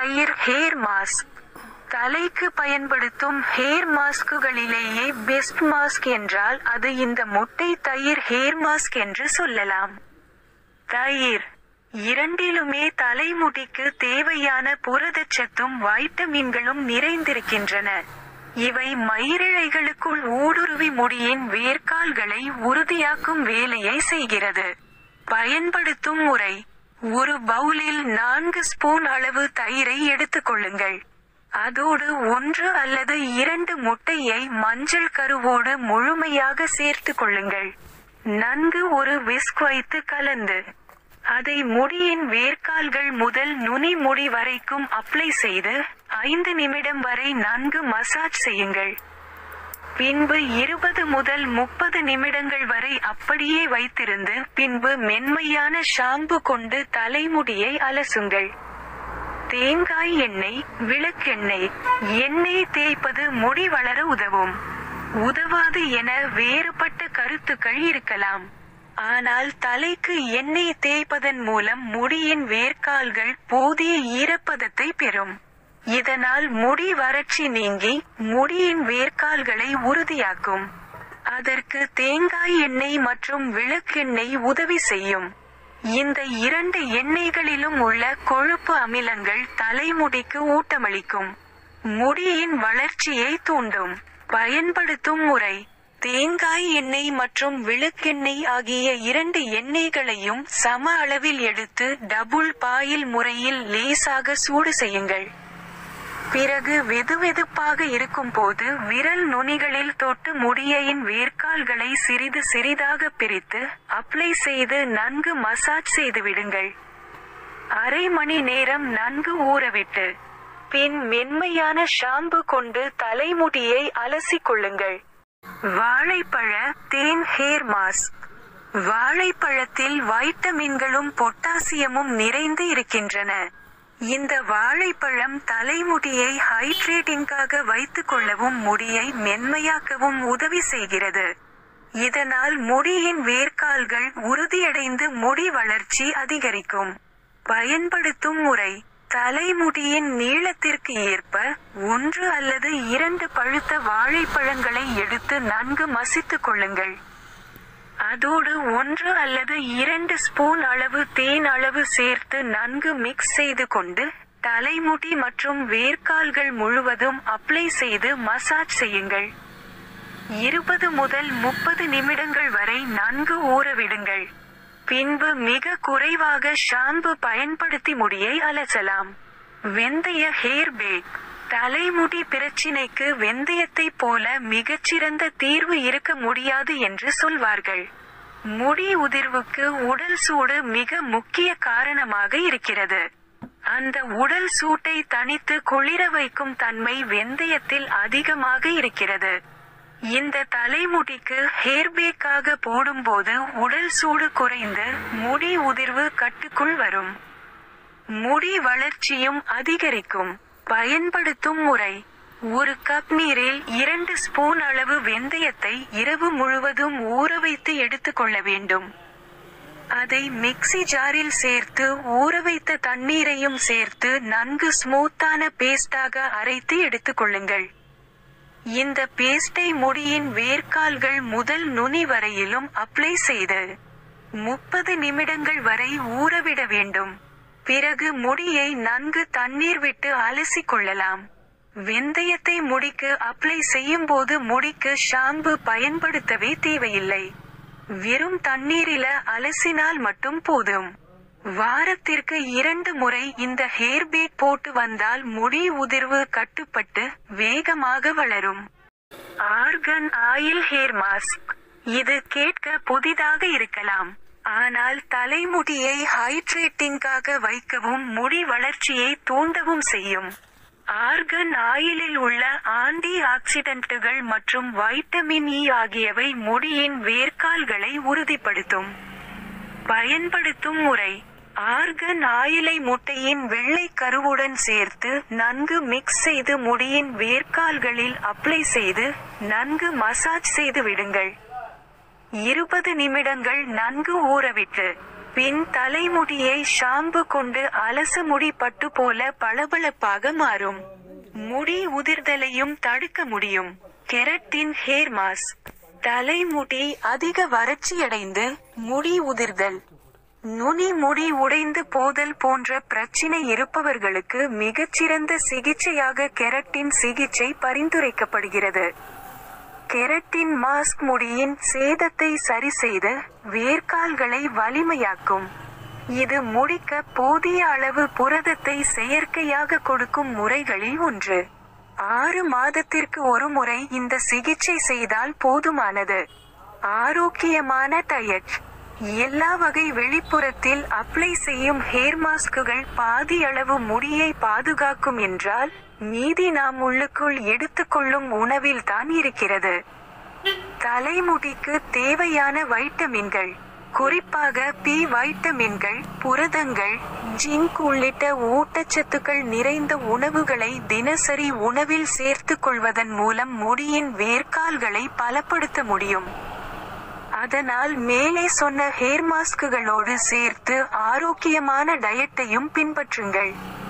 தயிர் hair mask தலைக்கு பயன்படுத்தும் ஹேர் மாஸ்குகளிலேயே பெஸ்ட் மாஸ்க் என்றால் அது இந்த முட்டை தயிர் ஹேர் மாஸ்க் என்று சொல்லலாம் தயிர் இரண்டிலுமே தலைமுடிக்கு தேவையான புரதச்சத்தும் வைட்டமின்களும் நிறைந்திருக்கின்றன இவை மயிரிழைகளுக்குள் ஊடுருவி முடியின் வேர்க்கால்களை உறுதியாக்கும் வேலையை செய்கிறது பயன்படுத்தும் முறை ஒரு பவுலில் நான்கு ஸ்பூன் அளவு தயிரை எடுத்துக்கொள்ளுங்கள் அதோடு ஒன்று அல்லது இரண்டு முட்டையை மஞ்சள் கருவோடு முழுமையாக சேர்த்து கொள்ளுங்கள் நன்கு ஒரு விஸ்க் வைத்து கலந்து அதை முடியின் வேர்க்கால்கள் முதல் நுனி முடி வரைக்கும் அப்ளை செய்து ஐந்து நிமிடம் வரை நன்கு மசாஜ் செய்யுங்கள் பின்பு இருபது முதல் முப்பது நிமிடங்கள் வரை அப்படியே வைத்திருந்து பின்பு மென்மையான ஷாம்பு கொண்டு தலைமுடியை அலசுங்கள் தேங்காய் எண்ணெய் விளக்கெண்ணெய் எண்ணெய் தேய்ப்பது முடி வளர உதவும் உதவாது என வேறுபட்ட கருத்துக்கள் இருக்கலாம் ஆனால் தலைக்கு எண்ணெய் தேய்ப்பதன் மூலம் முடியின் வேர்க்கால்கள் போதிய ஈரப்பதத்தை பெறும் இதனால் முடி வறட்சி நீங்கி முடியின் வேர்க்கால்களை உறுதியாக்கும் அதற்கு தேங்காய் எண்ணெய் மற்றும் விளக்கெண்ணெய் உதவி செய்யும் இந்த இரண்டு எண்ணெய்களிலும் உள்ள கொழுப்பு அமிலங்கள் தலைமுடிக்கு ஊட்டமளிக்கும் முடியின் வளர்ச்சியை தூண்டும் பயன்படுத்தும் முறை தேங்காய் எண்ணெய் மற்றும் விளக்கெண்ணெய் ஆகிய இரண்டு எண்ணெய்களையும் சம அளவில் எடுத்து டபுள் பாயில் முறையில் லேசாக சூடு செய்யுங்கள் பிறகு வெதுவெதுப்பாக இருக்கும்போது விரல் நுனிகளில் தொட்டு முடியின் வேர்க்கால்களை சிறிது சிறிதாக பிரித்து அப்ளை செய்து நன்கு மசாஜ் செய்து விடுங்கள் அரை மணி நேரம் நன்கு ஊறவிட்டு பின் மென்மையான ஷாம்பு கொண்டு தலைமுடியை அலசிக் கொள்ளுங்கள் வாழைப்பழ தேன் ஹேர் மாஸ்க் வாழைப்பழத்தில் வைட்டமின்களும் பொட்டாசியமும் நிறைந்து இருக்கின்றன இந்த வாழைப்பழம் தலைமுடியை ஹைட்ரேட்டிங்காக வைத்துக் கொள்ளவும் முடியை மென்மையாக்கவும் உதவி செய்கிறது இதனால் முடியின் வேர்க்கால்கள் உறுதியடைந்து முடி வளர்ச்சி அதிகரிக்கும் பயன்படுத்தும் முறை தலைமுடியின் நீளத்திற்கு ஏற்ப ஒன்று அல்லது இரண்டு பழுத்த வாழைப்பழங்களை எடுத்து நன்கு மசித்துக் கொள்ளுங்கள் அதோடு ஒன்று அல்லது இரண்டு ஸ்பூன் அளவு தேன் அளவு சேர்த்து நன்கு மிக்ஸ் செய்து கொண்டு தலைமுடி மற்றும் வேர்க்கால்கள் முழுவதும் அப்ளை செய்து மசாஜ் செய்யுங்கள் இருபது முதல் முப்பது நிமிடங்கள் வரை நன்கு ஊறவிடுங்கள் பின்பு மிக குறைவாக ஷாம்பு பயன்படுத்தி முடியை அலசலாம் வெந்தய ஹேர் பேக் தலைமுடி பிரச்சினைக்கு வெந்தயத்தை போல மிகச்சிறந்த தீர்வு இருக்க முடியாது என்று சொல்வார்கள் முடி உதிர்வுக்கு உடல் சூடு மிக முக்கிய காரணமாக இருக்கிறது அந்த உடல் சூட்டை தணித்து குளிர வைக்கும் தன்மை வெந்தயத்தில் அதிகமாக இருக்கிறது இந்த தலைமுடிக்கு ஹேர்பேக்காக போடும்போது உடல் சூடு குறைந்து முடி உதிர்வு கட்டுக்குள் வரும் முடி வளர்ச்சியும் அதிகரிக்கும் பயன்படுத்தும் முறை ஒரு கப் நீரில் இரண்டு ஸ்பூன் அளவு வெந்தயத்தை இரவு முழுவதும் ஊற வைத்து எடுத்துக்கொள்ள வேண்டும் அதை மிக்ஸி ஜாரில் சேர்த்து ஊற வைத்த தண்ணீரையும் சேர்த்து நன்கு ஸ்மூத்தான பேஸ்டாக அரைத்து எடுத்துக்கொள்ளுங்கள் இந்த பேஸ்டை முடியின் வேர்க்கால்கள் முதல் நுனி வரையிலும் அப்ளை செய்து முப்பது நிமிடங்கள் வரை ஊறவிட வேண்டும் பிறகு முடியை நன்கு தண்ணீர் விட்டு அலசிக் கொள்ளலாம் வெந்தயத்தை முடிக்கு அப்ளை செய்யும் போது முடிக்கு ஷாம்பு பயன்படுத்தவே தேவையில்லை வெறும் தண்ணீரில அலசினால் மட்டும் போதும் வாரத்திற்கு இரண்டு முறை இந்த ஹேர் பேக் போட்டு வந்தால் முடி உதிர்வு கட்டுப்பட்டு வேகமாக வளரும் ஆர்கன் ஆயில் ஹேர் மாஸ்க் இது கேட்க புதிதாக இருக்கலாம் ஆனால் தலைமுடியை ஹைட்ரேட்டிங்காக வைக்கவும் முடி வளர்ச்சியை தூண்டவும் செய்யும் ஆர்கன் ஆயிலில் உள்ள ஆன்டி ஆக்சிடென்ட்டுகள் மற்றும் வைட்டமின் இ ஆகியவை முடியின் வேர்க்கால்களை உறுதிப்படுத்தும் பயன்படுத்தும் முறை ஆர்கன் ஆயிலை முட்டையின் வெள்ளை கருவுடன் சேர்த்து நன்கு மிக்ஸ் செய்து முடியின் வேர்க்கால்களில் அப்ளை செய்து நன்கு மசாஜ் செய்து விடுங்கள் இருபது நிமிடங்கள் நன்கு ஊறவிட்டு பின் தலைமுடியை ஷாம்பு கொண்டு அலச முடி பட்டு போல பளபளப்பாக மாறும் முடி உதிர்தலையும் தடுக்க முடியும் கெரட்டின் ஹேர் மாஸ்க் தலைமுடி அதிக வறட்சியடைந்து முடி உதிர்தல் நுனி முடி உடைந்து போதல் போன்ற பிரச்சினை இருப்பவர்களுக்கு மிகச்சிறந்த சிகிச்சையாக கெரட்டின் சிகிச்சை பரிந்துரைக்கப்படுகிறது கெரட்டின் மாஸ்க் முடியின் சேதத்தை சரிசெய்து வேர்க்கால்களை வலிமையாக்கும் இது முடிக்க போதிய அளவு புரதத்தை செயற்கையாக கொடுக்கும் முறைகளில் ஒன்று ஆறு மாதத்திற்கு ஒரு முறை இந்த சிகிச்சை செய்தால் போதுமானது ஆரோக்கியமான டயட் எல்லா வகை வெளிப்புறத்தில் அப்ளை செய்யும் ஹேர் மாஸ்குகள் பாதி அளவு முடியை பாதுகாக்கும் என்றால் மீதி நாம் உள்ளுக்குள் எடுத்துக்கொள்ளும் உணவில் தான் இருக்கிறது தலைமுடிக்கு தேவையான வைட்டமின்கள் குறிப்பாக பி வைட்டமின்கள் புரதங்கள் ஜிங்க் உள்ளிட்ட ஊட்டச்சத்துக்கள் நிறைந்த உணவுகளை தினசரி உணவில் சேர்த்துக் கொள்வதன் மூலம் முடியின் வேர்க்கால்களை பலப்படுத்த முடியும் அதனால் மேலே சொன்ன ஹேர் மாஸ்குகளோடு சேர்த்து ஆரோக்கியமான டயட்டையும் பின்பற்றுங்கள்